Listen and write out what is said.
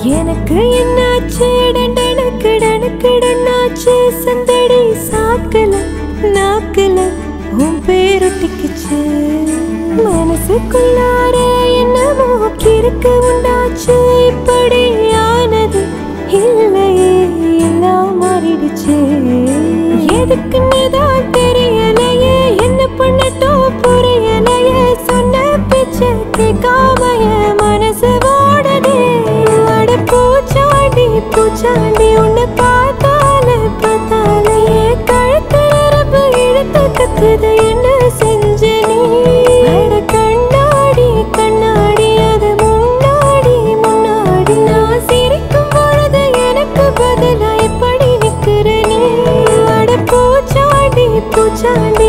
எனக்கு என்னாச்சு டண்டனுக்கு டனுக்கு டன்னாச்சு சந்தடி சாக்கல நாக்கல உன் பேரொட்டிக்குச்சு மனசுக்குள்ளார என்னமோ கிறுக்கு உண்டாச்சு இப்படி ஆனது இல்லையே எல்லாம் மாறிடுச்சு எதுக்குன்னு தான் தெரியலையே என்ன பண்ணட்டும் புரியலையே சொன்ன பிச்சை கேட்காம என் மனசு ஓடுதே அட பூச்சாண்டி பூச்சாண்டி உன்னை பார்த்தாலே பார்த்தாலே என் கழுத்து நரம்பு இழுத்து கத்துது என்ன செஞ்ச நீ அட கண்ணாடி கண்ணாடி அது முன்னாடி முன்னாடி நான் சிரிக்கும் பொழுது எனக்கு பதிலா எப்படி நிக்கிற நீ அட பூச்சாண்டி பூச்சாண்டி